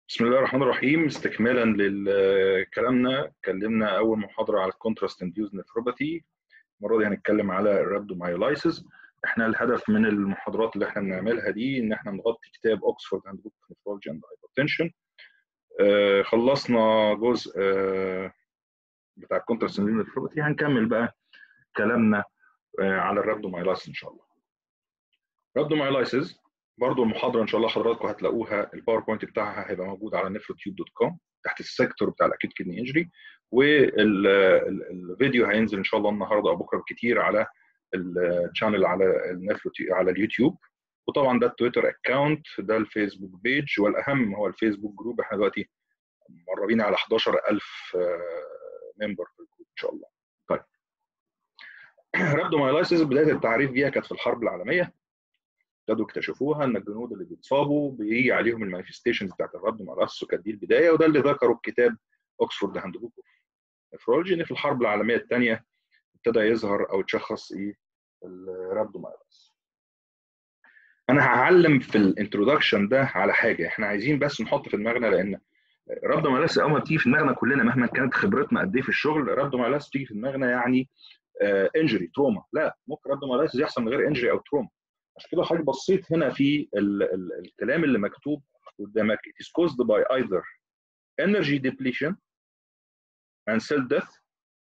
بسم الله الرحمن الرحيم استكمالا لكلامنا اتكلمنا اول محاضره على الكونتراست انديوز نفروباثي المره دي هنتكلم على الرابدومايولايسيس احنا الهدف من المحاضرات اللي احنا بنعملها دي ان احنا نغطي كتاب اوكسفورد هاند بوك نفرولوجي اند هايبرتنشن آه خلصنا جزء آه بتاع الكونتراست انديوز نفروباثي هنكمل بقى كلامنا آه على الرابدومايولايسيس ان شاء الله رابدومايولايسيس برضو المحاضره ان شاء الله حضراتكم هتلاقوها الباوربوينت بتاعها هيبقى موجود على نفروتيوب دوت كوم تحت السيكتور بتاع الاكيوت كدني انجري والفيديو هينزل ان شاء الله النهارده او بكره كتير على الشانل على النفروتيوب على اليوتيوب وطبعا ده التويتر اكونت ده الفيسبوك بيج والاهم هو الفيسبوك جروب احنا دلوقتي مقربين على 11000 ممبر في الجروب ان شاء الله. طيب رابدومايلايسيس بدايه التعريف بيها كانت في الحرب العالميه ابتدوا اكتشفوها ان الجنود اللي بيتصابوا بيجي عليهم المانيفستيشنز بتاعت الرابدومايلايسيس وكانت دي البدايه وده اللي ذكره الكتاب اوكسفورد هاند بوك اوف نفرولوجي ان في الحرب العالميه الثانيه ابتدى يظهر او يتشخص ايه الرابدومايلايسيس. انا هعلم في الانترودكشن ده على حاجه احنا عايزين بس نحط في دماغنا لان الرابدومايلايسيس اول ما بتيجي في دماغنا كلنا مهما كانت خبرتنا قد ايه في الشغل الرابدومايلايسيس بتيجي في دماغنا يعني انجري uh, تروما لا ممكن رابدومايلايسيس يحصل من غير انجري او تروما عشان كده حضرتك بصيت هنا في ال ال الكلام اللي مكتوب قدامك it is caused by either energy depletion and cell death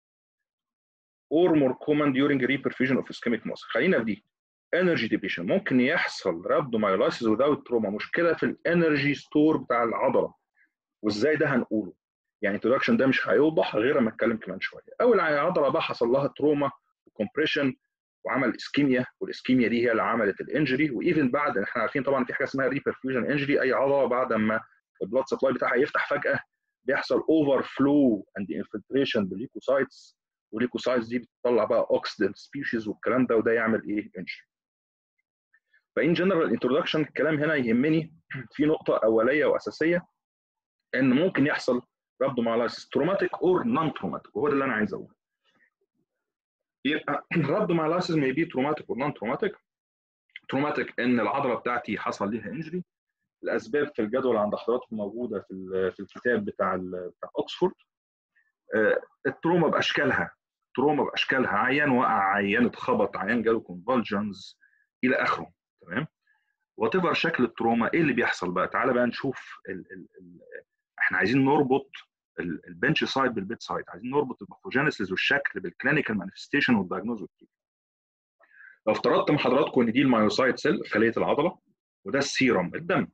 or more common during reperfusion of ischemic muscle خلينا في دي energy depletion ممكن يحصل rhabdomyolysis without trauma مشكله في الانرجي ستور بتاع العضله وازاي ده هنقوله يعني الانترودكشن ده مش هيوضح غير اما اتكلم كمان شويه اول عضله بقى حصل لها تروما وكمبريشن وعمل اسكيميا والاسكيميا دي هي اللي عملت الانجري وايفن بعد احنا عارفين طبعا في حاجه اسمها ريبرفيوجن انجري اي عضله بعد ما البلاد سبلاي بتاعها يفتح فجاه بيحصل اوفر فلو اند انفلتريشن بالليكوسايتس والليكوسايتس دي بتطلع بقى اوكسيدنت سبيشيز والكلام ده وده يعمل ايه انجري فان جنرال انترودكشن الكلام هنا يهمني في نقطه اوليه واساسيه ان ممكن يحصل رابدومايلايسيس تروماتيك اور نون تروماتيك وهو ده اللي انا عايز اقوله يبقى رابدومايلايسيس may be traumatic or non traumatic traumatic ان العضله بتاعتي حصل ليها انجري الاسباب في الجدول عند حضراتكم موجوده في في الكتاب بتاع بتاع اوكسفورد التروما باشكالها تروما باشكالها عيان وقع عيان اتخبط عيان جاله كونفولجنز الى اخره تمام وات ايفر شكل التروما ايه اللي بيحصل بقى تعالى بقى نشوف ال ال ال احنا عايزين نربط البنش سايد بالبيت سايد عايزين نربط الباثوجينيسيس والشكل بالكلينيكال مانيفستيشن والدايجنوز لو افترضت من حضراتكم ان دي المايوسايت سيل خليه العضله وده السيرم الدم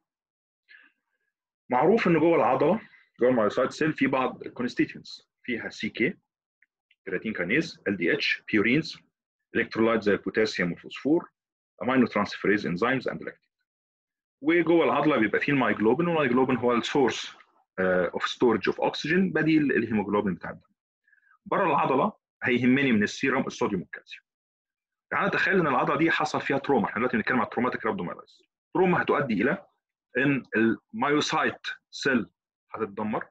معروف ان جوه العضله جوه المايوسايت سيل في بعض الكونستيتيونز فيها سي كي كرياتين كانيز ال دي اتش بيورينز الكترولايت زي البوتاسيوم والفوسفور امينو ترانسفيريز انزيمز اند لاكتين وجوه العضله بيبقى فيه المايجلوبين والمايجلوبين هو السورس اوف ستورج اوف اوكسجين بديل الهيموجلوبين بتاع الدم. بره العضله هيهمني من السيرم الصوديوم والكالسيوم. تعال نتخيل ان العضله دي حصل فيها تروما، احنا دلوقتي بنتكلم عن تروماتيك رابدومايلايز. تروما هتؤدي الى ان المايوسايت سيل هتتدمر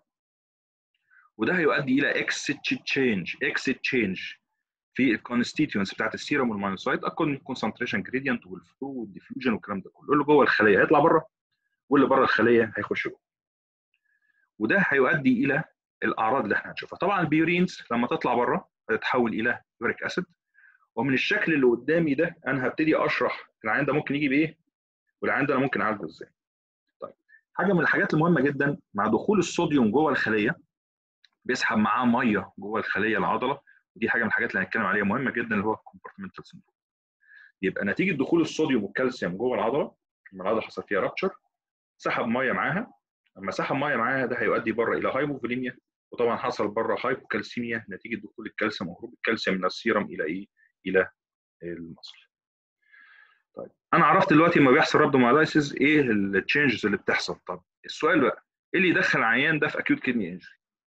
وده هيؤدي الى اكستشينج اكستشينج في الكونستيتيونس بتاعت السيرم والمايوسايت اكون كونسنتريشن جريدينت والفلو والديفيوجن والكلام ده كله اللي جوه الخليه هيطلع بره واللي بره الخليه هيخش جوه. وده هيؤدي الى الاعراض اللي احنا هنشوفها طبعا البيورينز لما تطلع بره هتتحول الى يوريك اسيد ومن الشكل اللي قدامي ده انا هبتدي اشرح العيان ده ممكن يجي بايه والعيان ده انا ممكن اعالجه ازاي طيب حاجه من الحاجات المهمه جدا مع دخول الصوديوم جوه الخليه بيسحب معاه ميه جوه الخليه العضله ودي حاجه من الحاجات اللي هنتكلم عليها مهمه جدا اللي هو الكومبارتمنتال سندروم يبقى نتيجه دخول الصوديوم والكالسيوم جوه العضله لما العضله حصل فيها رابتشر سحب ميه معاها لما سحب ميه معاها ده هيؤدي بره الى هايبوفوليميا وطبعا حصل بره هايبوكالسيميا نتيجه دخول الكالسيوم وهروب الكالسيوم من السيرم الى ايه؟ الى المصل. طيب انا عرفت دلوقتي لما بيحصل رابدومايلايسيس ايه التشينجز اللي بتحصل طب السؤال بقى ايه اللي يدخل العيان ده في اكيوت كدني انجري؟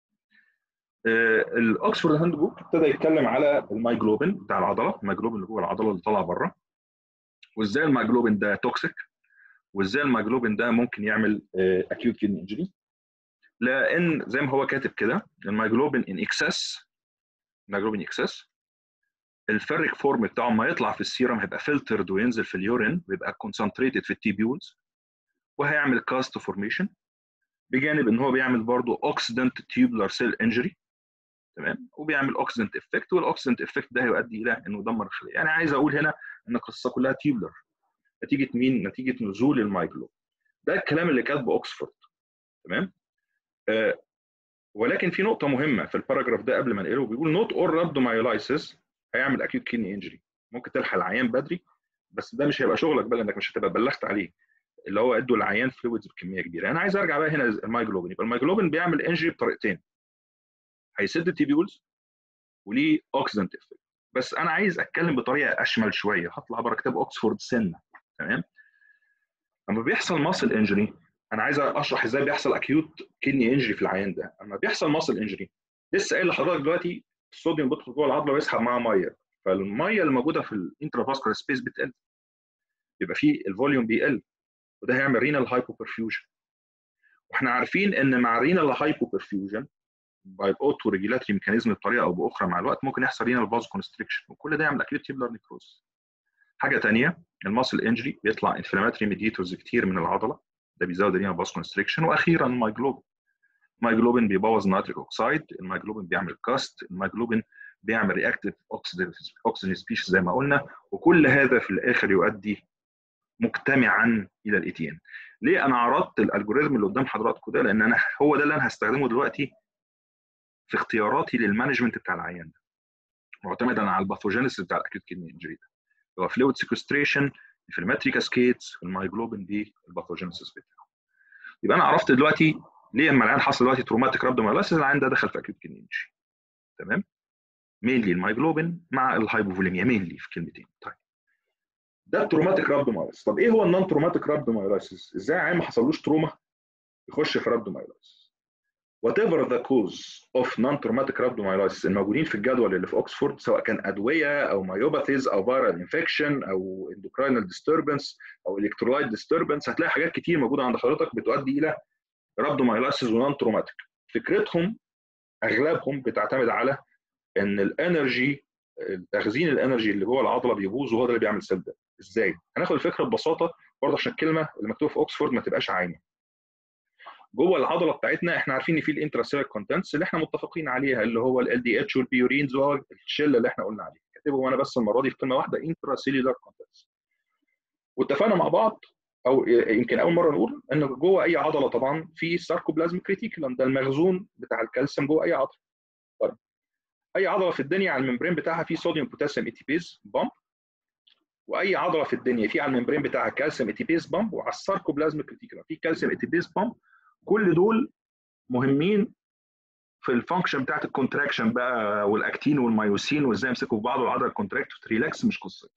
آه الاوكسفورد هاند بوك ابتدى يتكلم على المايجلوبين بتاع العضله المايجلوبين اللي جوه العضله اللي طالع بره وازاي المايجلوبين ده توكسيك وازاي المايجلوبين ده ممكن يعمل اكيوت كدني انجري لان زي ما هو كاتب كده المايجلوبين ان اكسس المايجلوبين اكسس الفيريك فورم بتاعه ما يطلع في السيرم هيبقى فلترد وينزل في اليورين ويبقى كونسنتريتد في التيبيولز وهيعمل كاست فورميشن بجانب ان هو بيعمل برضه اوكسيدنت تيوبلر سيل انجري تمام وبيعمل اوكسيدنت افكت والاوكسيدنت افكت ده هيؤدي الى انه يدمر الخليه يعني عايز اقول هنا ان القصه كلها تيوبلر نتيجه مين؟ نتيجه نزول المايجلوب ده الكلام اللي كاتبه اوكسفورد تمام آه ولكن في نقطه مهمه في الباراجراف ده قبل ما نقله بيقول نوت اور رابدومايلايسيس هيعمل اكيوت كيني انجري ممكن تلحق العيان بدري بس ده مش هيبقى شغلك بقى لانك مش هتبقى بلغت عليه اللي هو ادوا العيان فلويدز بكميه كبيره انا عايز ارجع بقى هنا المايجلوبين يبقى المايجلوبين بيعمل انجري بطريقتين هيسد التيبيولز وليه اوكسيدنت افكت بس انا عايز اتكلم بطريقه اشمل شويه هطلع بره كتاب اوكسفورد سنه تمام لما بيحصل ماسل انجري انا عايز اشرح ازاي بيحصل اكيوت كدني انجري في العيان ده لما بيحصل ماسل انجري لسه قايل لحضرتك دلوقتي الصوديوم بيدخل جوه العضله ويسحب معاه ميه فالميه اللي موجوده في الانترافاسكولار سبيس بتقل يبقى في الفوليوم بيقل وده هيعمل رينال هايبوبرفيوجن واحنا عارفين ان مع رينال هايبوبرفيوجن باي الاوتو ريجيلاتري ميكانيزم بطريقه او باخرى مع الوقت ممكن يحصل رينال فاز كونستريكشن وكل ده يعمل اكيوت تيبلر نيكروز حاجه ثانيه الماسل انجري بيطلع انفلاماتري ميديتورز كتير من العضله ده بيزود الرينال فاز كونستريكشن واخيرا المايجلوبين المايجلوبين بيبوظ النيتريك اوكسايد المايجلوبين بيعمل كاست المايجلوبين بيعمل رياكتيف اوكسجين سبيشيز زي ما قلنا وكل هذا في الاخر يؤدي مجتمعا الى الاي تي ان ليه انا عرضت الالجوريزم اللي قدام حضراتكم ده لان انا هو ده اللي انا هستخدمه دلوقتي في اختياراتي للمانجمنت بتاع العيان ده معتمدا على الباثوجينيسيس بتاع الاكيوت كيدني انجري ده هو فلويد سيكوستريشن انفلاماتري كاسكيدز المايجلوبين دي الباثوجينيسيس بتاعه يبقى انا عرفت دلوقتي ليه اما العيان حصل دلوقتي تروماتيك رابدومايلايسيس العيان ده دخل في اكيوت كيدني انجري تمام مينلي المايجلوبين مع الهايبوفوليميا مينلي في كلمتين طيب ده التروماتيك رابدومايلايسيس طب ايه هو النون تروماتيك رابدومايلايسيس ازاي عيان ما حصلوش تروما يخش في رابدومايلايسيس whatever the cause of non-traumatic rhabdomyolysis الموجودين في الجدول اللي في اوكسفورد سواء كان ادويه او مايوباثيز او فيرال انفكشن او اندوكراينال ديستربنس او الكترولايت ديستربنس هتلاقي حاجات كتير موجوده عند حضرتك بتؤدي الى رابدومايلايسيس ونون تروماتيك فكرتهم اغلبهم بتعتمد على ان الانرجي تخزين الانرجي اللي جوه العضله بيبوظ وهو ده اللي بيعمل سيل ازاي؟ هناخد الفكره ببساطه برضه عشان الكلمه اللي مكتوبه في اوكسفورد ما تبقاش عايمه. جوه العضله بتاعتنا احنا عارفين ان في الانتراسيلر كونتنتس اللي احنا متفقين عليها اللي هو ال دي اتش والبيورينز والشله اللي احنا قلنا عليها كاتبهم انا بس المره دي في كلمه واحده انتراسيلولار كونتنتس واتفقنا مع بعض او يمكن اول مره نقول ان جوه اي عضله طبعا في ساركوبلازم كريتيكولم ده المخزون بتاع الكالسيوم جوه اي عضله طيب اي عضله في الدنيا على الممبرين بتاعها في صوديوم بوتاسيوم ايتيبيز بامب واي عضله في الدنيا في على الممبرين بتاعها كالسيوم ايتيبيز بامب وعلى الساركوبلازم كريتيكولم في كالسيوم ايتيبيز بامب كل دول مهمين في الفانكشن بتاعت الكونتراكشن بقى والاكتين والمايوسين وازاي يمسكوا في بعض والعضله كونتراكت وتريلاكس مش قصتي.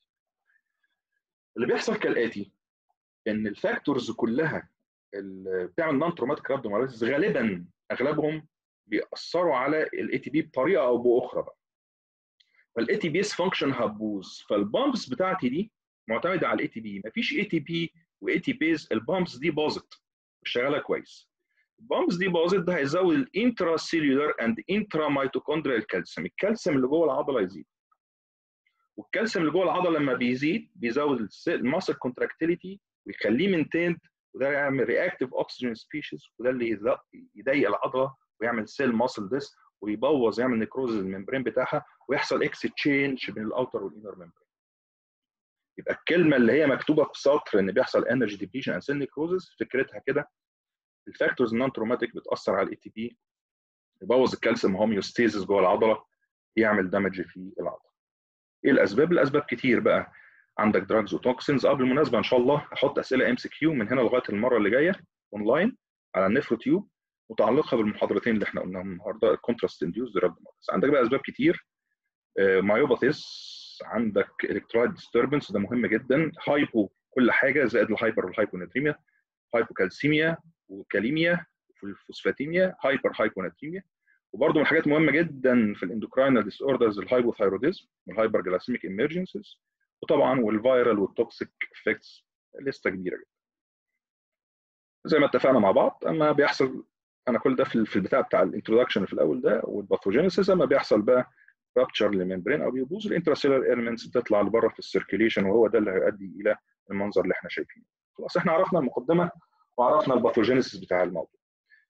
اللي بيحصل كالاتي ان الفاكتورز كلها اللي بتعمل نون تروماتيك رابدومايلايسيس غالبا اغلبهم بيأثروا على الاي تي بي بطريقه او باخرى بقى. فالاي تي بيز فانكشن هتبوظ فالبامبس بتاعتي دي معتمده على الاي تي بي مفيش اي تي بي واي تي بيز البامبس دي باظت مش شغاله كويس. البامبس دي باظت ده هيزود الانترا سيلولار اند انترا ميتوكوندريال كالسيوم الكالسيوم اللي جوه العضله يزيد والكالسيوم اللي جوه العضله لما بيزيد بيزود الماسل كونتراكتيليتي ويخليه مينتيند وده يعمل رياكتيف اوكسجين سبيشيز وده اللي يضيق العضله ويعمل سيل ماسل ديس ويبوظ يعمل نيكروز الممبرين بتاعها ويحصل اكستشينج بين الاوتر والانر ممبرين يبقى الكلمه اللي هي مكتوبه في سطر ان بيحصل انرجي ديبليشن اند سيل نيكروزز فكرتها كده الفاكتورز النون تروماتيك بتاثر على الاي تي بي يبوظ الكالسيوم هوميوستيزيس جوه العضله يعمل دامج في العضله. ايه الاسباب؟ الاسباب كتير بقى عندك دراجز وتوكسينز اه بالمناسبه ان شاء الله هحط اسئله ام سي كيو من هنا لغايه المره اللي جايه اونلاين على النفرو تيوب متعلقه بالمحاضرتين اللي احنا قلناهم النهارده الكونتراست انديوز رابدومايلايتس عندك بقى اسباب كتير آه مايوباثيس عندك الكترولايت ديستربنس ده مهم جدا هايبو كل حاجه زائد الهايبر والهايبوناتريميا هايبوكالسيميا وكاليميا والفوسفاتيميا هايبر هايبوناتريميا وبرده من الحاجات مهمه جدا في الاندوكراينال ديس اوردرز الهايبوثايروديزم والهايبر جلاسيميك ايمرجنسيز وطبعا والفيرال والتوكسيك افكتس لسته كبيره جدا زي ما اتفقنا مع بعض اما بيحصل انا كل ده في البتاع بتاع الانترودكشن في الاول ده والباثوجينيسيس اما بيحصل بقى رابتشر للممبرين او بيبوظ الانتراسيلر ايلمنتس بتطلع لبره في السيركيليشن وهو ده اللي هيؤدي الى المنظر اللي احنا شايفينه خلاص احنا عرفنا المقدمه وعرفنا الباثوجينيسيس بتاع الموضوع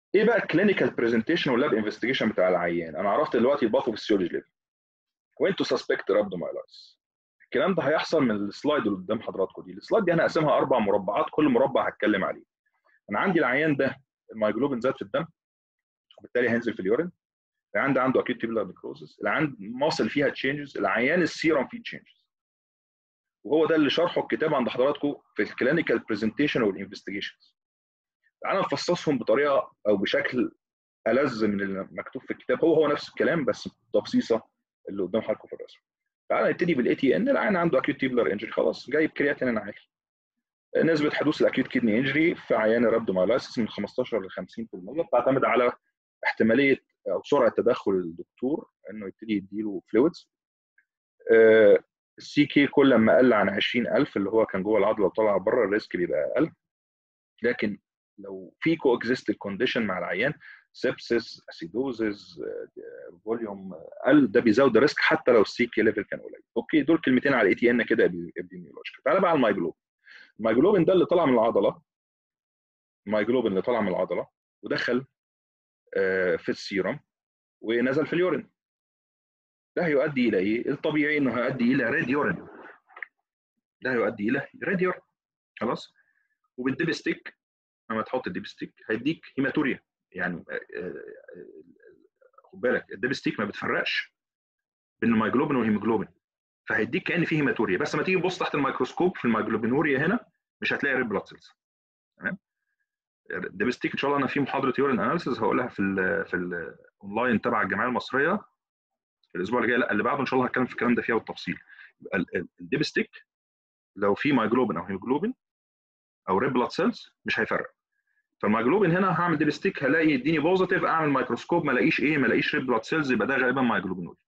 ايه بقى الكلينيكال برزنتيشن واللاب انفستيجيشن بتاع العيان انا عرفت دلوقتي الباثوفيسيولوجي ليفل وانتو سسبكت رابدومايلايتس الكلام ده هيحصل من السلايد اللي قدام حضراتكم دي السلايد دي انا هقسمها اربع مربعات كل مربع هتكلم عليه انا عندي العيان ده المايجلوبين زاد في الدم وبالتالي هينزل في اليورين العيان ده عنده اكيوت تيبلر نيكروزس العيان ماسل فيها تشينجز العيان السيرم فيه تشينجز وهو ده اللي شرحه الكتاب عند حضراتكم في الكلينيكال برزنتيشن والانفستيجيشنز تعالى نفصصهم بطريقه او بشكل ألذ من المكتوب في الكتاب هو هو نفس الكلام بس تبسيصه اللي قدام حضراتكم في الرسم تعالى نبتدي بالاي تي ان العيان عنده اكيوت تيبلر انجري خلاص جايب كرياتين عالي نسبه حدوث الاكيوت كيدني انجري في عيان الرابدومايلايسيس من 15 ل 50% بتعتمد على احتماليه او سرعه تدخل الدكتور انه يبتدي يديله فلويدز السي كي كل ما قل عن 20000 اللي هو كان جوه العضله وطلع بره الريسك بيبقى اقل لكن لو في كو اكزيست كونديشن مع العيان سيبسيس اسيدوزز فوليوم قل ده بيزود الريسك حتى لو السي كي ليفل كان قليل اوكي دول كلمتين على الاي تي ان كده ابديميولوجيكال تعالى بقى على المايجلوبين المايجلوبين ده اللي طلع من العضله المايجلوبين اللي طلع من العضله ودخل في السيرم ونزل في اليورين ده هيؤدي الى ايه؟ الطبيعي انه هيؤدي الى ريد يورين ده هيؤدي الى ريد يورين خلاص وبالديب ستيك لما تحط الديب ستيك هيديك هيماتوريا يعني خد بالك الديب ستيك ما بتفرقش بين المايجلوبين والهيموجلوبين فهيديك كان في هيماتوريا بس لما تيجي تبص تحت الميكروسكوب في المايجلوبينوريا هنا مش هتلاقي ريد بلاد سيلز تمام الديب ستيك ان شاء الله انا في محاضره يورين اناليسيس هقولها في ال في الاونلاين تبع الجمعيه المصريه الاسبوع اللي جاي لا اللي بعده ان شاء الله هتكلم في الكلام ده فيها بالتفصيل الديب ستيك لو في مايجلوبين او هيموجلوبين او ريد بلاد سيلز مش هيفرق فالمايجلوبين هنا هعمل ديب ستيك هلاقي يديني بوزيتيف اعمل ميكروسكوب ما الاقيش ايه ما الاقيش ريد بلاد سيلز يبقى ده غالبا مايجلوبينوري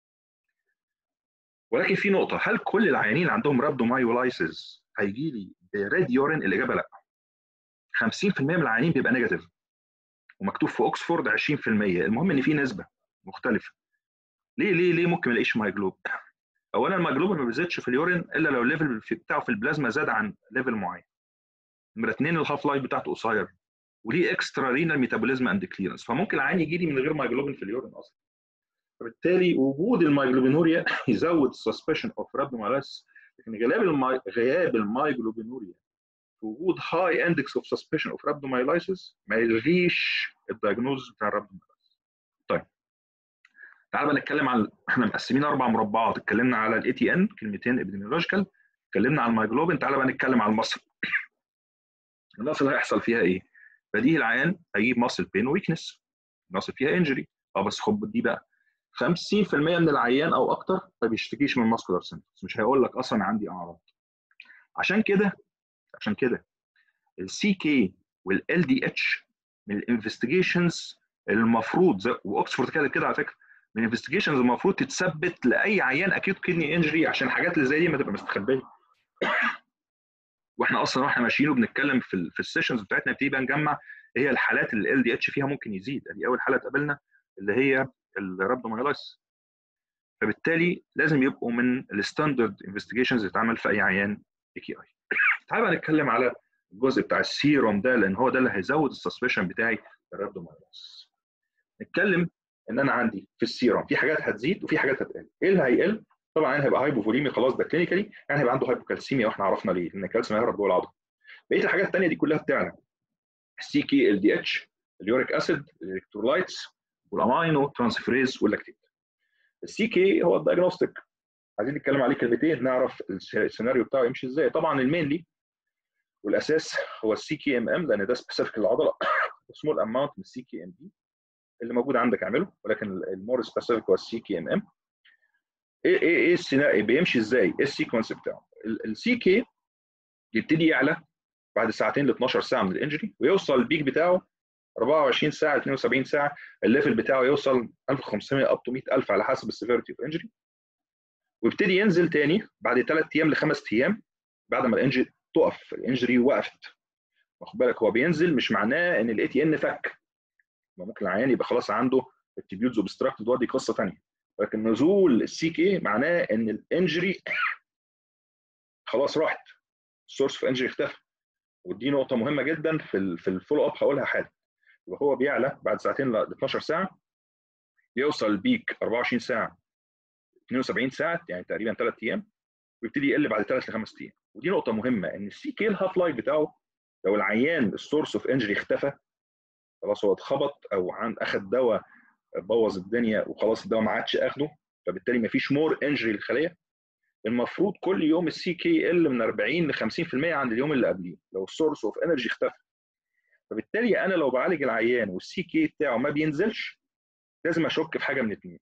ولكن في نقطه هل كل العيانين اللي عندهم رابدومايولايسيس هيجي لي بريد يورين الاجابه لا 50% من العيانين بيبقى نيجاتيف ومكتوب في اوكسفورد 20% المهم ان في نسبه مختلفه ليه ليه ليه ممكن ما الاقيش مايجلوب اولا المايجلوبين ما بيزيدش في اليورين الا لو الليفل بتاعه في البلازما زاد عن ليفل معين نمره اثنين الهاف لايف بتاعته قصير وليه اكسترا رينال ميتابوليزم اند كليرنس فممكن العين يجي لي من غير مايجلوبين في اليورين اصلا فبالتالي وجود المايجلوبينوريا يزود سسبشن اوف رابدومالاس لكن غياب الماي... غياب المايجلوبينوريا في وجود هاي اندكس اوف سسبشن اوف رابدومايلايسيس ما يلغيش الدايجنوز بتاع الرابدومايلايسيس طيب تعال بقى نتكلم عن احنا مقسمين اربع مربعات اتكلمنا على الاي تي ان كلمتين ابيديميولوجيكال اتكلمنا على المايجلوبين تعال بقى نتكلم على المصل المصل هيحصل فيها ايه؟ بديهي العيان هيجيب مصل بين ويكنس مصل فيها انجري اه بس خد دي بقى 50% من العيان او اكتر ما بيشتكيش من ماسكولار سيمبتومز مش هيقول لك اصلا عندي اعراض عشان كده عشان كده السي كي والال دي اتش من الانفستيجيشنز المفروض واوكسفورد كده كده على فكره من الانفستيجيشنز المفروض تتثبت لاي عيان اكيوت كدني انجري عشان الحاجات اللي زي دي ما تبقى مستخبيه واحنا اصلا واحنا ماشيين وبنتكلم في ال في السيشنز بتاعتنا بتبتدي بقى نجمع هي الحالات اللي ال دي اتش فيها ممكن يزيد دي اول حاله اتقابلنا اللي هي الرابدومايلايس فبالتالي لازم يبقوا من الستاندرد انفستيجيشنز اللي اتعمل في اي عيان اي كي اي تعال بقى نتكلم على الجزء بتاع السيروم ده لان هو ده اللي هيزود السسبشن بتاعي الرابدومايلايس نتكلم ان انا عندي في السيروم في حاجات هتزيد وفي حاجات هتقل ايه اللي هيقل طبعا يعني هيبقى هايبوفوليمي خلاص ده كلينيكالي يعني هيبقى عنده هايبوكالسيميا واحنا عرفنا ليه ان الكالسيوم هيهرب جوه العضله بقيه الحاجات الثانيه دي كلها بتعلى السي كي ال دي اتش اليوريك اسيد الالكترولايتس والامينو ترانسفيريز واللاكتيت السي كي هو الدايجنوستيك عايزين نتكلم عليه كلمتين نعرف السيناريو بتاعه يمشي ازاي طبعا المينلي والاساس هو السي كي ام ام لان ده سبيسيفيك للعضله سمول اماونت من السي كي ام بي اللي موجود عندك اعمله ولكن المور سبيسيفيك هو السي كي ام ام ايه ايه ايه السيناريو بيمشي ازاي؟ ايه السيكونس بتاعه؟ السي كي يبتدي يعلى بعد ساعتين ل 12 ساعه من الانجري ويوصل البيك بتاعه 24 ساعه 72 ساعه الليفل بتاعه يوصل 1500 اب تو 100000 على حسب السيفيرتي اوف انجري ويبتدي ينزل تاني بعد ثلاث ايام لخمس ايام بعد ما الانجري تقف الانجري وقفت واخد بالك هو بينزل مش معناه ان الاي تي ان فك ممكن العيان يبقى خلاص عنده التبيوتز اوبستراكتد ودي قصه ثانيه ولكن نزول السي كي معناه ان الانجري خلاص راحت السورس اوف انجري اختفى ودي نقطه مهمه جدا في ال في الفولو اب هقولها حالا يبقى هو بيعلى بعد ساعتين ل 12 ساعه يوصل البيك 24 ساعه 72 ساعه يعني تقريبا ثلاث ايام ويبتدي يقل بعد ثلاث لخمس ايام ودي نقطه مهمه ان السي كي الهاف لايف بتاعه لو العيان السورس اوف انجري اختفى خلاص هو اتخبط او عن اخذ دواء بوظ الدنيا وخلاص الدواء ما عادش اخده فبالتالي ما فيش مور انجري للخليه المفروض كل يوم السي كي يقل من 40 ل 50% عن اليوم اللي قبليه لو السورس اوف انرجي اختفى فبالتالي انا لو بعالج العيان والسي كي بتاعه ما بينزلش لازم اشك في حاجه من اثنين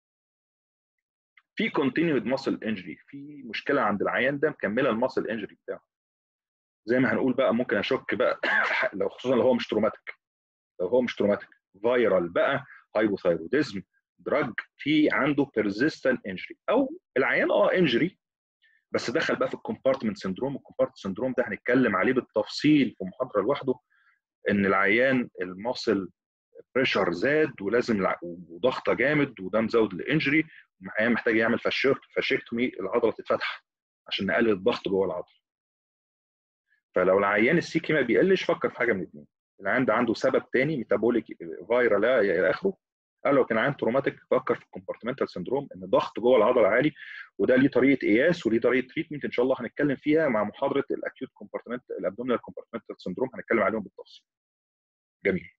في كونتينيود ماسل انجري في مشكله عند العيان ده مكمله الماسل انجري بتاعه زي ما هنقول بقى ممكن اشك بقى لو خصوصا لو هو مش تروماتيك لو هو مش تروماتيك فايرال بقى هايبوثايروديزم دراج في عنده بيرزيستنت انجري او العيان اه انجري بس دخل بقى في الكومبارتمنت سندروم الكومبارتمنت سندروم ده هنتكلم عليه بالتفصيل في محاضره لوحده ان العيان الماسل بريشر زاد ولازم وضغطه جامد وده مزود الانجري العيان محتاج يعمل فاشيكتومي العضله تتفتح عشان نقلل الضغط جوه العضله فلو العيان السيكي ما بيقلش فكر في حاجه من الاثنين العيان ده عنده سبب تاني ميتابوليك فايرال الى اخره قال لو كان عين تروماتيك فكر في الكومبارتمنتال سندروم ان الضغط جوه العضله عالي وده ليه طريقه قياس وليه طريقه تريتمنت ان شاء الله هنتكلم فيها مع محاضره الاكيوت كومبارتمنت الابدومينال كومبارتمنتال سندروم هنتكلم عليهم بالتفصيل. جميل.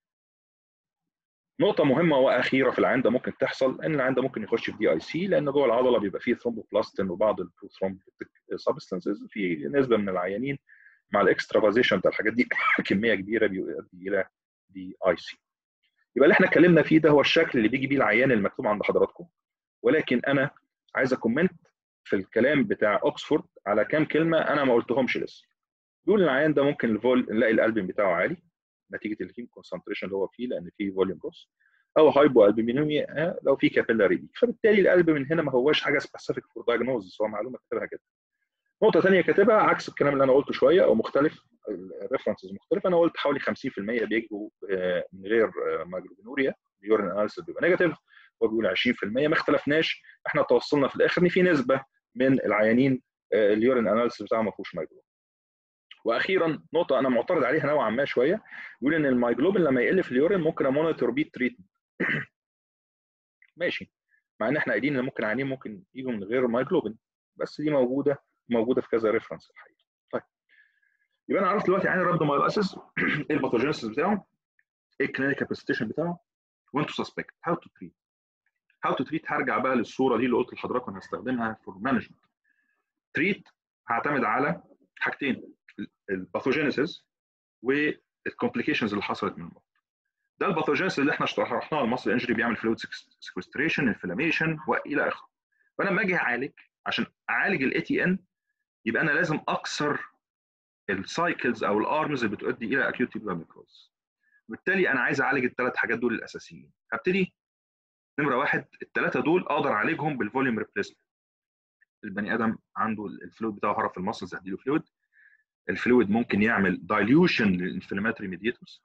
نقطة مهمة وأخيرة في العين ده ممكن تحصل إن العين ده ممكن يخش في دي أي سي لأن جوه العضلة بيبقى فيه ثرومبوبلاستين وبعض البروثرومبوتيك سبستنسز في نسبة من العيانين مع الاكسترافازيشن بتاع الحاجات دي كمية كبيرة بيؤدي إلى دي أي سي. يبقى اللي احنا اتكلمنا فيه ده هو الشكل اللي بيجي بيه العيان المكتوب عند حضراتكم ولكن انا عايز اكومنت في الكلام بتاع اوكسفورد على كام كلمه انا ما قلتهمش لسه بيقول العيان ده ممكن الفول نلاقي القلب بتاعه عالي نتيجه الهيم كونسنتريشن اللي هو فيه لان فيه فوليوم لوس او هايبو البومينيميا لو في كابيلاري دي فبالتالي القلب من هنا ما هوش حاجه سبيسيفيك فور دايجنوزس هو معلومه كاتبها كده نقطه ثانيه كاتبها عكس الكلام اللي انا قلته شويه او مختلف الريفرنسز مختلفه انا قلت حوالي 50% بيجوا من غير ماجلوبينوريا اليورين اناليسيس بيبقى نيجاتيف وبيقول 20% ما اختلفناش احنا توصلنا في الاخر ان في نسبه من العيانين اليورين اناليسيس بتاعهم ما فيهوش مايجلوبين واخيرا نقطه انا معترض عليها نوعا ما شويه يقول ان المايجلوبين لما يقل في اليورين ممكن امونيتور بيه تريتمنت ماشي مع ان احنا قايلين ان ممكن عيانين ممكن يجوا من غير مايجلوبين بس دي موجوده موجوده في كذا ريفرنس الحقيقه طيب يبقى انا عرفت دلوقتي عين الربد مايلاسيس ايه الباثوجينيسيس بتاعه ايه الكلينيكال بريستيشن بتاعه وانت تو سسبكت هاو تو تريت هاو تو تريت هرجع بقى للصوره دي اللي قلت لحضراتكم هستخدمها فور مانجمنت تريت هعتمد على حاجتين الباثوجينيسيس والكومبليكيشنز اللي حصلت من الموت ده الباثوجينيسيس اللي احنا شرحناه المصل انجري بيعمل فلويد سكوستريشن انفلاميشن والى اخره فانا لما اجي اعالج عشان اعالج الاي تي ان يبقى انا لازم اكسر السايكلز او الارمز اللي بتؤدي الى اكيوت تيبولار نيكروز بالتالي انا عايز اعالج الثلاث حاجات دول الاساسيين هبتدي نمره واحد الثلاثه دول اقدر اعالجهم بالفوليوم ريبليسمنت البني ادم عنده الفلويد بتاعه هرب في المصل هديله فلويد الفلويد ممكن يعمل دايليوشن للانفلاماتوري ميديتورز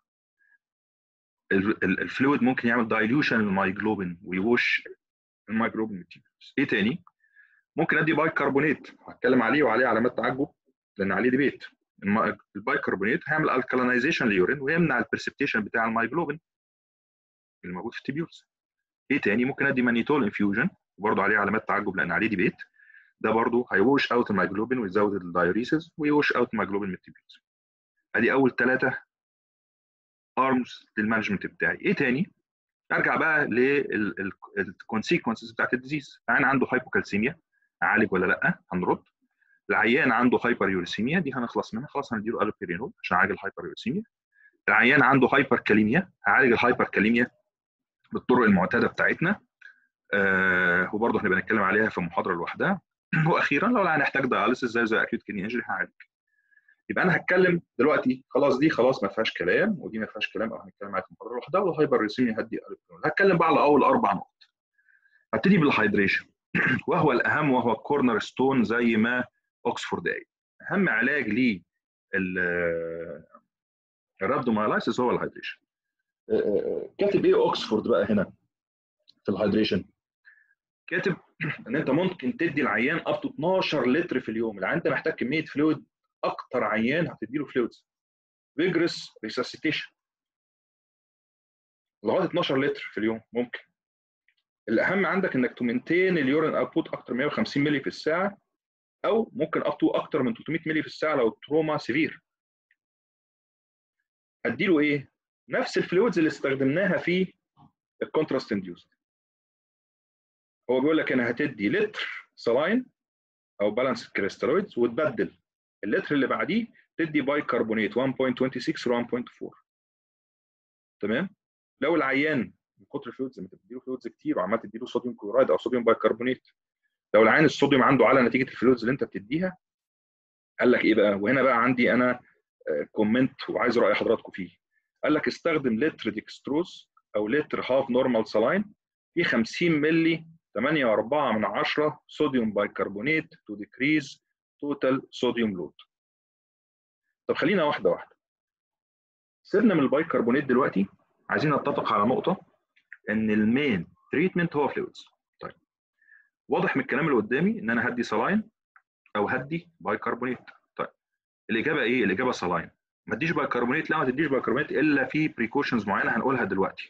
الفلويد ممكن يعمل دايليوشن للمايجلوبين ويوش المايجلوبين ميديتورز ايه تاني ممكن ادي بايكربونات هتكلم عليه وعليه علامات تعجب لان عليه ديبيت البايكربونات هيعمل الكالينايزيشن لليورين ويمنع البرسبتيشن بتاع المايجلوبين اللي موجود في التبيولز ايه تاني ممكن ادي مانيتول انفيوجن وبرضه عليه علامات تعجب لان عليه ديبيت ده برضه هيوش اوت المايجلوبين ويزود الدايوريسز ويوش اوت المايجلوبين من التبيولز ادي اول ثلاثه ارمز للمانجمنت بتاعي ايه تاني ارجع بقى للكونسيكونسز بتاعت الديزيز العيان عنده هايبوكالسيميا اعالج ولا لا هنرد العيان عنده هايبر يوريسيميا دي هنخلص منها خلاص هنديله الوبيرينول عشان اعالج الهايبر يوريسيميا العيان عنده هايبر كاليميا هعالج الهايبر كاليميا بالطرق المعتاده بتاعتنا آه وبرضه هنبقى نتكلم عليها في محاضره لوحدها واخيرا لو العيان هيحتاج داياليسيس زي زي اكيوت كدني انجري هعالج يبقى انا هتكلم دلوقتي خلاص دي خلاص ما فيهاش كلام ودي ما فيهاش كلام او هنتكلم عليها في محاضره لوحدها والهايبر يوريسيميا هدي الوبيرينول هتكلم بقى على اول اربع نقط هبتدي بالهايدريشن وهو الاهم وهو الكورنر ستون زي ما اوكسفورد قال اهم علاج ل الرابدومايلايسيس هو الهايدريشن كاتب ايه اوكسفورد بقى هنا في الهايدريشن كاتب ان انت ممكن تدي العيان اب تو 12 لتر في اليوم العيان انت محتاج كميه فلويد اكتر عيان هتدي له فلويدز فيجرس ريساسيتيشن لغايه 12 لتر في اليوم ممكن الاهم عندك انك تمنتين اليورين اوتبوت اكتر من 150 مللي في الساعه او ممكن اب تو اكتر من 300 مللي في الساعه لو التروما سيفير اديله ايه نفس الفلويدز اللي استخدمناها في الكونتراست انديوست هو بيقول لك انا هتدي لتر سلاين او بالانس كريستالويدز وتبدل اللتر اللي بعديه تدي باي كربونات 1.26 ل 1.4 تمام لو العيان من كتر الفلويدز لما تديله فلويدز كتير وعمال تديله صوديوم كلورايد او صوديوم بايكربونات لو العيان الصوديوم عنده على نتيجه الفلويدز اللي انت بتديها قال لك ايه بقى وهنا بقى عندي انا كومنت وعايز راي حضراتكم فيه قال لك استخدم لتر ديكستروز او لتر هاف نورمال سلاين في 50 مللي 8.4 من 10 صوديوم بايكربونات تو ديكريز توتال صوديوم لود طب خلينا واحده واحده سيبنا من البايكربونات دلوقتي عايزين نتفق على نقطه ان المين تريتمنت هو فلويدز طيب واضح من الكلام اللي قدامي ان انا هدي سلاين او هدي بايكربونات طيب الاجابه ايه الاجابه سلاين ما تديش بايكربونات لا ما تديش بايكربونات الا في بريكوشنز معينه هنقولها دلوقتي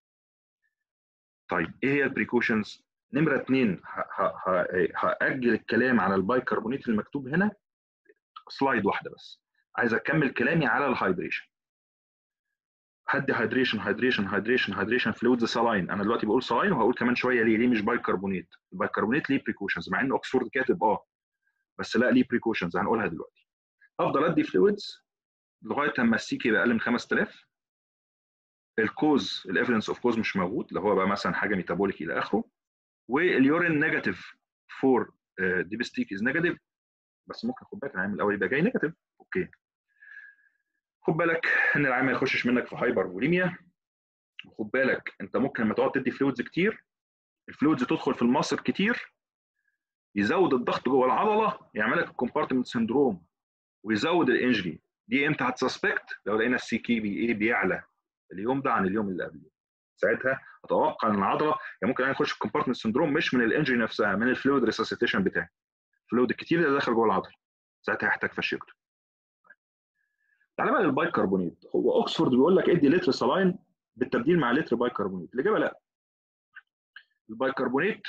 طيب ايه هي البريكوشنز نمره اثنين هاجل الكلام على البايكربونات المكتوب هنا سلايد واحده بس عايز اكمل كلامي على الهايدريشن هدي هايدريشن هايدريشن هايدريشن هايدريشن فلويدز سلاين انا دلوقتي بقول سلاين وهقول كمان شويه ليه ليه مش بايكربونات البايكربونات ليه بريكوشنز مع ان اوكسفورد كاتب اه بس لا ليه بريكوشنز هنقولها دلوقتي افضل ادي فلويدز لغايه اما السيك يبقى اقل من 5000 الكوز الايفيدنس اوف كوز مش موجود اللي هو بقى مثلا حاجه ميتابوليك الى اخره واليورين نيجاتيف فور ديبستيك از نيجاتيف بس ممكن خد بالك العامل الاول يبقى جاي نيجاتيف اوكي خد بالك ان العيان ما يخشش منك في هايبر بوليميا وخد بالك انت ممكن لما تقعد تدي فلويدز كتير الفلويدز تدخل في المصل كتير يزود الضغط جوه العضله يعمل لك الكومبارتمنت سندروم ويزود الانجري دي امتى هتسسبكت لو لقينا السي كي بي ايه بيعلى اليوم ده عن اليوم اللي قبله ساعتها اتوقع ان العضله يعني ممكن يخش في كومبارتمنت سندروم مش من الانجري نفسها من الفلويد ريسسيتيشن بتاعي الفلويد الكتير اللي داخل جوه العضله ساعتها هيحتاج فاشيكتو تعالى بقى للبايكربونات هو اوكسفورد بيقول لك ادي لتر سلاين بالتبديل مع لتر بايكربونات الاجابه لا البايكربونات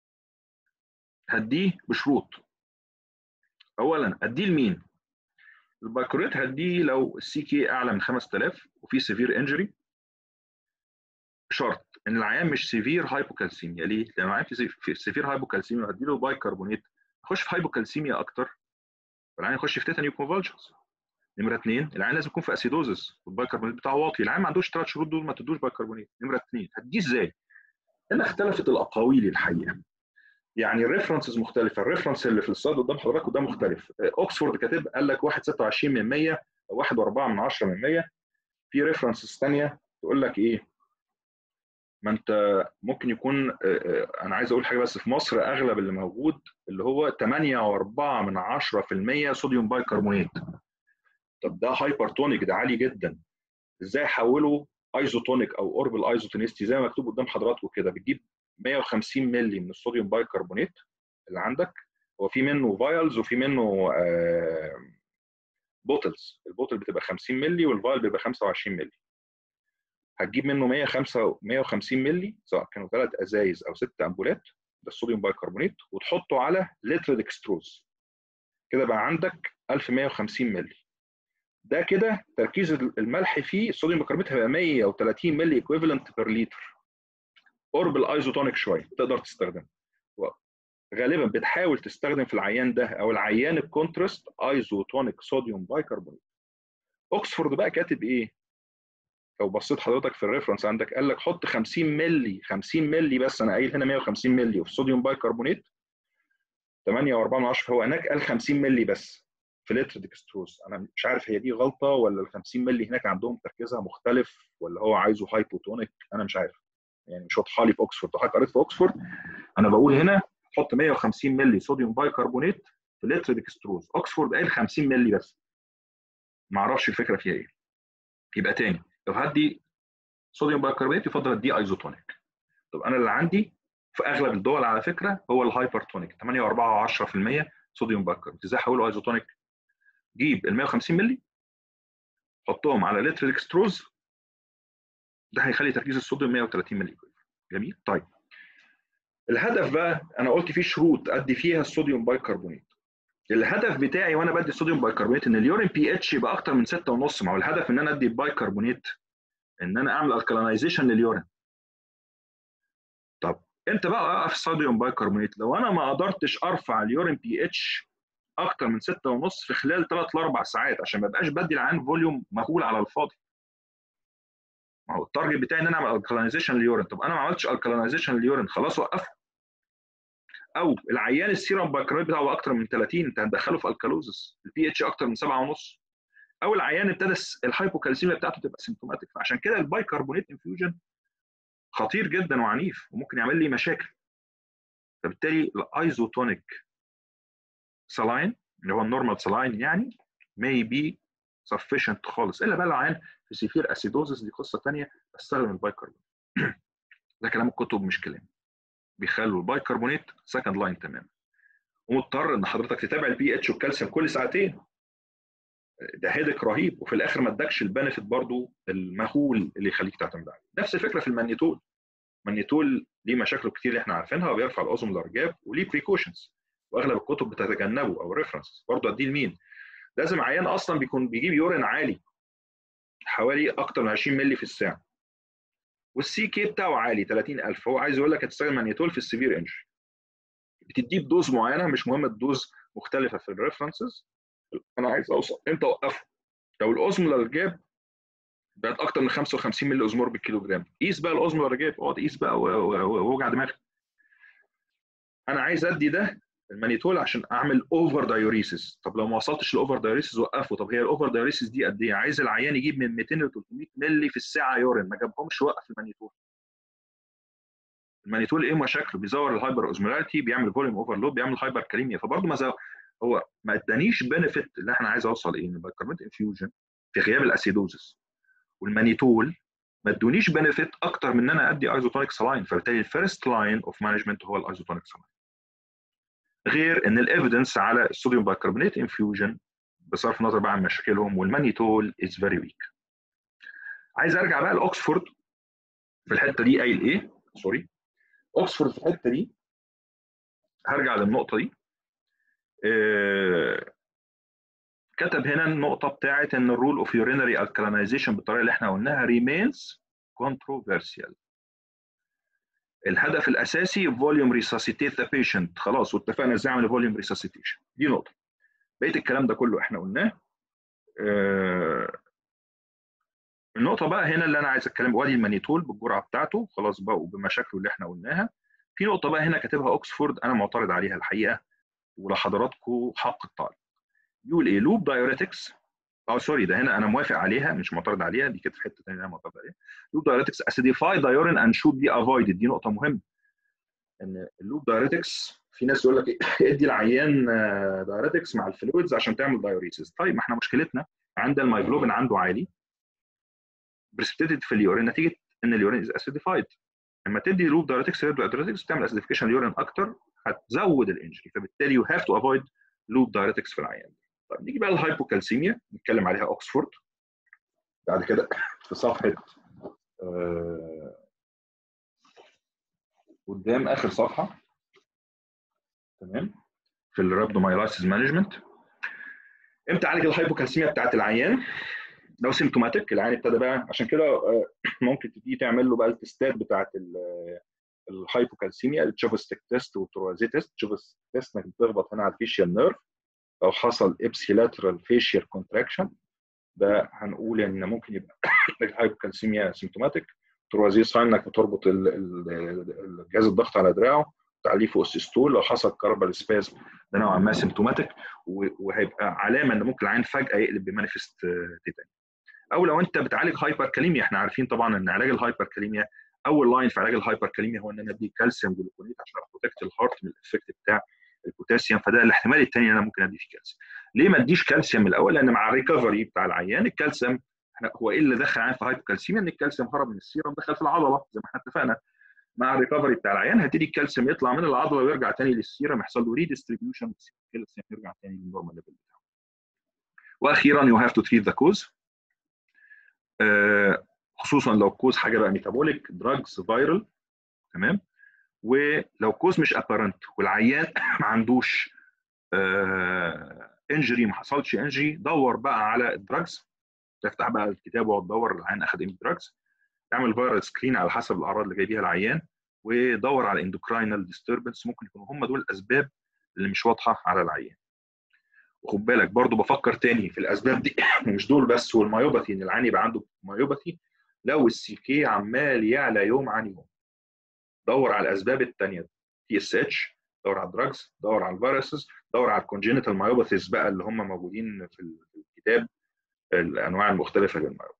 هديه بشروط اولا اديه لمين البايكربونات هديه لو السي كي اعلى من 5000 وفي سيفير انجري شرط ان العيان مش سيفير هايبوكالسيميا ليه؟ لان العيان في سيفير هايبوكالسيميا هديله بايكربونات يخش في هايبوكالسيميا اكتر فالعيان يخش في تيتانيو كونفولجنز نمره اثنين العيان لازم يكون في اسيدوزس والبايكربونات بتاعه واطي العيان ما عندوش ثلاث شروط دول ما تدوش بايكربونات نمره اثنين هتديه ازاي؟ هنا اختلفت الاقاويل الحقيقه يعني الريفرنسز مختلفه الريفرنس اللي في السلايد قدام حضرتك ده مختلف اوكسفورد كاتب قال لك 1.26 من 100 او 1.4 من 10 من 100 في ريفرنسز ثانيه تقول لك ايه ما انت ممكن يكون انا عايز اقول حاجه بس في مصر اغلب اللي موجود اللي هو 8.4 من 10% صوديوم بايكربونات طب ده هايبرتونيك ده عالي جدا ازاي احوله ايزوتونيك او اوربل ايزوتونيستي زي ما مكتوب قدام حضراتكم كده بتجيب 150 مللي من الصوديوم بايكربونات اللي عندك هو في منه فايلز وفي منه بوتلز البوتل بتبقى 50 مللي والفايل بيبقى 25 مللي هتجيب منه 105 150 مللي سواء كانوا ثلاث ازايز او ست امبولات ده الصوديوم بايكربونات وتحطه على لتر ديكستروز كده بقى عندك 1150 مللي ده كده تركيز الملح فيه الصوديوم بايكربونات هيبقى 130 مللي ايكويفالنت بير لتر قرب الايزوتونيك شويه تقدر تستخدمه غالبا بتحاول تستخدم في العيان ده او العيان الكونتراست ايزوتونيك صوديوم بايكربونات اوكسفورد بقى كاتب ايه لو بصيت حضرتك في الريفرنس عندك قال لك حط 50 مللي 50 مللي بس انا قايل هنا 150 مللي وفي صوديوم بايكربونات 8.4 هو هناك قال 50 مللي بس في لتر ديكستروز انا مش عارف هي دي غلطه ولا ال 50 مللي هناك عندهم تركيزها مختلف ولا هو عايزه هايبوتونيك انا مش عارف يعني مش واضحه لي في اوكسفورد حضرتك قريت في اوكسفورد انا بقول هنا حط 150 مللي صوديوم بايكربونات في لتر ديكستروز اوكسفورد قال 50 مللي بس ما اعرفش الفكره فيها ايه يبقى تاني لو هدي صوديوم بايكربونات يفضل اديه ايزوتونيك طب انا اللي عندي في اغلب الدول على فكره هو الهايبرتونيك 8 و4 10% صوديوم بايكربونات ازاي احوله ايزوتونيك جيب ال 150 مللي حطهم على لتر ديكستروز ده هيخلي تركيز الصوديوم 130 ملي جميل طيب الهدف بقى انا قلت فيه شروط ادي فيها الصوديوم بايكربونات الهدف بتاعي وانا بدي الصوديوم بايكربونات ان اليورين بي اتش يبقى اكتر من 6.5 ما هو الهدف ان انا ادي بايكربونات ان انا اعمل الكالينايزيشن لليورين طب انت بقى اوقف الصوديوم بايكربونات لو انا ما قدرتش ارفع اليورين بي اتش اكتر من 6.5 في خلال 3 ل 4 ساعات عشان ما يبقاش بدي العين فوليوم مهول على الفاضي ما هو التارجت بتاعي ان انا اعمل الكالينايزيشن لليورين طب انا ما عملتش الكالينايزيشن لليورين خلاص وقفه او العيان السيرم بايكربونات بتاعه اكتر من 30 انت هتدخله في الكالوزس البي اتش اكتر من 7.5 او العيان ابتدى الهايبوكالسيميا بتاعته تبقى سيمتوماتيك فعشان كده البايكربونات انفيوجن خطير جدا وعنيف وممكن يعمل لي مشاكل فبالتالي الايزوتونيك سلاين اللي هو النورمال سلاين يعني may be sufficient خالص الا بقى العيان في سيفير اسيدوزس دي قصه ثانيه بستخدم البايكربونات ده كلام الكتب مش كلام بيخلوا البايكربونات سكند لاين تماما ومضطر ان حضرتك تتابع البي اتش والكالسيوم كل ساعتين ده هيدك رهيب وفي الاخر ما ادكش البنفيت برضو المهول اللي يخليك تعتمد عليه نفس الفكره في المانيتول المانيتول ليه مشاكله كتير اللي احنا عارفينها وبيرفع الاوزمولار جاب وليه بريكوشنز واغلب الكتب بتتجنبه او ريفرنس برضه اديه لمين لازم عيان اصلا بيكون بيجيب يورين عالي حوالي اكتر من 20 مللي في الساعه والسي كي بتاعه عالي 30000 هو عايز يقول لك هتستخدم مانيتول في السيفير انجري بتديه بدوز معينه مش مهم الدوز مختلفه في الريفرنسز انا عايز اوصل امتى اوقفه لو الاوزمولار جاب بقت اكتر من 55 مللي اوزمور بالكيلو جرام قيس بقى الاوزمولار جاب اقعد قيس بقى ووجع دماغك انا عايز ادي ده المانيتول عشان اعمل اوفر دايوريسيس طب لو ما وصلتش لاوفر دايوريسيس وقفه طب هي الاوفر دايوريسيس دي قد ايه عايز العيان يجيب من 200 ل 300 مللي في الساعه يورين ما جابهمش وقف المانيتول المانيتول ايه مشاكله بيزور الهايبر اوزمولاريتي بيعمل فوليوم اوفرلود بيعمل هايبر كاليميا فبرضه ما هو ما ادانيش بنفيت اللي احنا عايز اوصل ايه ان البيكربونات انفيوجن في غياب الاسيدوزس والمانيتول ما ادونيش بنفيت اكتر من ان انا ادي ايزوتونيك سلاين فبالتالي الفيرست لاين اوف مانجمنت هو الايزوتونيك سلاين غير ان الايفيدنس على الصوديوم بايكربونات انفيوجن بصرف النظر بقى عن مشاكلهم والمانيتول از فيري ويك عايز ارجع بقى لاوكسفورد في الحته دي قايل ايه سوري اوكسفورد في الحته دي هرجع للنقطه دي آه كتب هنا النقطة بتاعت إن الرول أوف يورينري الكالينايزيشن بالطريقة اللي إحنا قلناها remains controversial. الهدف الأساسي فوليوم ريساسيتيت ذا بيشنت خلاص واتفقنا إزاي أعمل فوليوم ريساسيتيشن دي نقطة. بقية الكلام ده كله إحنا قلناه. آه النقطة بقى هنا اللي أنا عايز أتكلم وادي المانيتول بالجرعة بتاعته خلاص بقى وبمشاكله اللي إحنا قلناها. في نقطة بقى هنا كاتبها أوكسفورد أنا معترض عليها الحقيقة ولحضراتكم حق الطالب. يقول ايه لوب دايوريتكس اه سوري ده هنا انا موافق عليها مش معترض عليها دي كانت في حته ثانيه انا معترض عليها لوب دايوريتكس اسيديفاي دايورين اند شود بي افويدد دي نقطه مهمه ان اللوب دايوريتكس في ناس يقول لك ادي العيان دايوريتكس مع الفلويدز عشان تعمل دايوريسيس طيب ما احنا مشكلتنا عند المايجلوبين عنده عالي بريسبتيتد في اليورين نتيجه ان اليورين از اسيديفايد لما تدي لوب دايوريتكس دايوريتكس بتعمل اسيديفيكيشن اليورين اكتر هتزود الانجري فبالتالي يو هاف تو افويد لوب دايوريتكس في العيان طيب نيجي بقى للهايبوكالسيميا نتكلم عليها اوكسفورد بعد كده في صفحه آه قدام اخر صفحه تمام في الرابدومايلايسيس مانجمنت امتى اعالج الهايبوكالسيميا بتاعت العيان لو سيمتوماتيك العيان ابتدى بقى عشان كده ممكن تبتدي تعمل له بقى التستات بتاعت الهايبوكالسيميا التشوفستيك تيست والتروازي تيست تشوفستيك تيست انك بتخبط هنا على الفيشيال نيرف لو حصل ابسيلاترال فيشيال كونتراكشن ده هنقول ان ممكن يبقى الهايبوكالسيميا سيمتوماتيك تروازي ساين انك بتربط الجهاز الضغط على دراعه تعليه فوق السيستول لو حصل كاربال سبازم ده نوعا ما سيمتوماتيك وهيبقى علامه ان ممكن العين فجاه يقلب بمانيفست تيتاني او لو انت بتعالج هايبر كاليميا احنا عارفين طبعا ان علاج الهايبر كاليميا اول لاين في علاج الهايبر كاليميا هو ان انا ادي كالسيوم جلوكونيت عشان بروتكت الهارت من الافكت بتاع البوتاسيوم فده الاحتمال الثاني انا ممكن ادي فيه كالسيوم ليه ما اديش كالسيوم من الاول لان مع الريكفري بتاع العيان الكالسيوم احنا هو ايه اللي دخل العيان في هايبوكالسيميا ان الكالسيوم هرب من السيرم دخل في العضله زي ما احنا اتفقنا مع الريكفري بتاع العيان هتدي الكالسيوم يطلع من العضله ويرجع تاني للسيرم يحصل له ريديستريبيوشن الكالسيوم يرجع تاني للنورمال ليفل بتاعه واخيرا يو هاف تو تريت ذا كوز خصوصا لو كوز حاجه بقى ميتابوليك دراجز فايرال تمام ولو كوز مش ابارنت والعيان ما عندوش انجري ما حصلش انجري دور بقى على الدراجز تفتح بقى الكتاب وتدور العيان اخذ ايه دراجز تعمل فيرال سكرين على حسب الاعراض اللي جاي بيها العيان ودور على اندوكراينال ديستربنس ممكن يكونوا هم دول الاسباب اللي مش واضحه على العيان وخد بالك برضو بفكر تاني في الاسباب دي مش دول بس والمايوباثي ان العيان يبقى عنده مايوباثي لو السي كي عمال يعلى يوم عن يوم دور على الاسباب الثانيه تي اس اتش دور على الدراجز دور على الفيروسز دور على الكونجينيتال مايوباثيز بقى اللي هم موجودين في الكتاب الانواع المختلفه للمايوباثي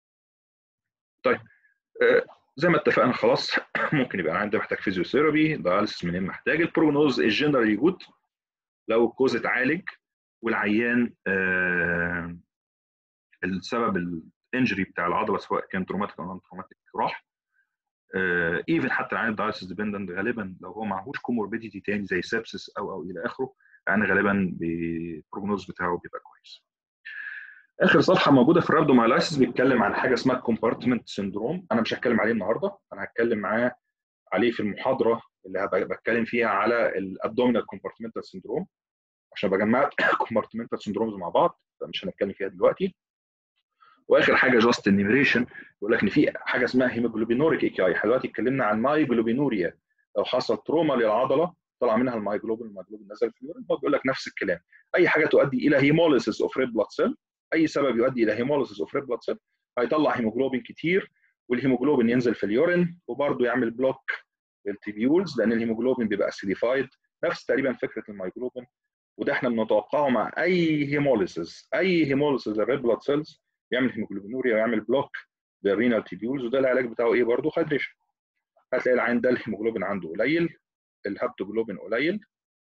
طيب زي ما اتفقنا خلاص ممكن يبقى عندي محتاج فيزيوثيرابي داياليسيس منين محتاج البروجنوز الجنرالي جود لو الكوز اتعالج والعيان آه السبب الانجري بتاع العضله سواء كان تروماتيك او نون تروماتيك راح ايفن uh, حتى العيان الدايلسيس ديبندنت غالبا لو هو معهوش كوموربيديتي تاني زي سبسس او او الى اخره يعني غالبا البروجنوز بتاعه بيبقى كويس. اخر صفحه موجوده في الرابدومايلايسيس بيتكلم عن حاجه اسمها كومبارتمنت سندروم انا مش هتكلم عليه النهارده انا هتكلم معاه عليه في المحاضره اللي بتكلم فيها على الابدومينال كومبارتمنتال سندروم عشان بجمع كومبارتمنتال سندرومز مع بعض فمش هنتكلم فيها دلوقتي واخر حاجه جاست النيميريشن يقول لك ان في حاجه اسمها هيموجلوبينوريك ايكاي احنا دلوقتي اتكلمنا عن مايجلوبينوريا لو حصل تروما للعضله طلع منها المايجلوبين المايجلوبين نزل في اليورين بيقول لك نفس الكلام اي حاجه تؤدي الى هيموليسيس اوف ريد بلاد سيل اي سبب يؤدي الى هيموليسيس اوف ريد بلاد سيل هيطلع هيموجلوبين كتير والهيموجلوبين ينزل في اليورين وبرده يعمل بلوك للتيبيولز لان الهيموجلوبين بيبقى اسيديفايد نفس تقريبا فكره المايجلوبين وده احنا بنتوقعه مع اي هيموليسيس اي هيموليسيس للريد بلاد سيلز يعمل هيموجلوبينوريا ويعمل بلوك للرينال تيبيولز وده العلاج بتاعه ايه برضه هيدريشن هتلاقي العين ده الهيموجلوبين عنده قليل الهابتوجلوبين قليل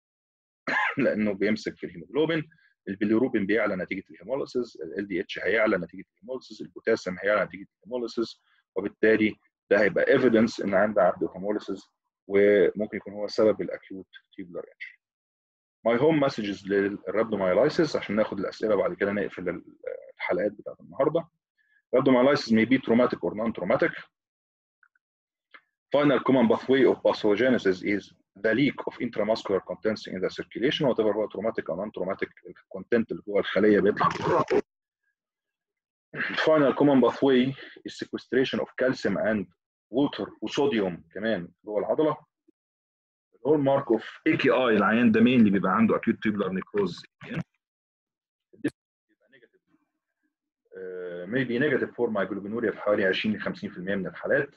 لانه بيمسك في الهيموجلوبين البيليروبين بيعلى نتيجه الهيموليسيس ال دي اتش هيعلى نتيجه الهيموليسيس البوتاسيوم هيعلى نتيجه الهيموليسيس وبالتالي ده هيبقى ايفيدنس ان عنده عنده هيموليسيس وممكن يكون هو سبب الاكيوت تيبولار انجري ماي هوم مسجز للرابدومايلايسيس عشان ناخد الاسئله بعد كده نقفل الحلقات بتاعت النهارده rhabdomyolysis may be traumatic or non-traumatic. Final common pathway of pathogenesis is the leak of intramuscular contents in the circulation whatever هو traumatic or non-traumatic الكونتنت اللي جوه الخليه بيطلع بره. Final common pathway is sequestration of calcium and water وصوديوم كمان جوه العضله. الهول مارك اوف اي كي اي العيان ده مين اللي بيبقى عنده acute tubular necrosis maybe negative for microbinuria في حوالي 20 ل 50% من الحالات.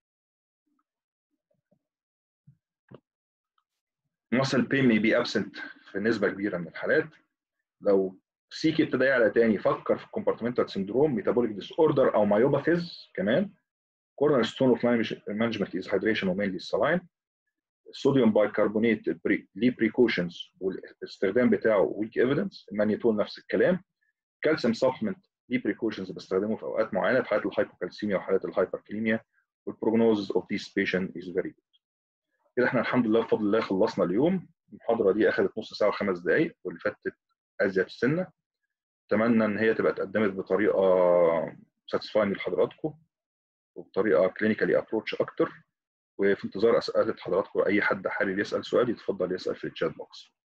muscle pain may be absent في نسبة كبيرة من الحالات. لو سيكي ابتدى يعلى تاني فكر في compartmental syndrome metabolic disorder أو myopathies كمان. cornerstone of management is hydration ومينلي saline. الصوديوم بايكربونات ليه بريكوشنز والاستخدام بتاعه ويك ايفيدنس المانيتول نفس الكلام كالسيوم سبلمنت ليه بريكوشنز بستخدمه في اوقات معينه في حالات الهايبوكالسيميا وحالات الهايبركليميا والبروجنوز اوف ذيس بيشنت از فيري جود كده احنا الحمد لله بفضل الله خلصنا اليوم المحاضره دي اخذت نص ساعه وخمس دقائق واللي فاتت ازيد السنه اتمنى ان هي تبقى اتقدمت بطريقه ساتسفاين لحضراتكم وبطريقه كلينيكالي ابروتش اكتر وفي انتظار اسئله حضراتكم اي حد حابب يسال سؤال يتفضل يسال في الشات بوكس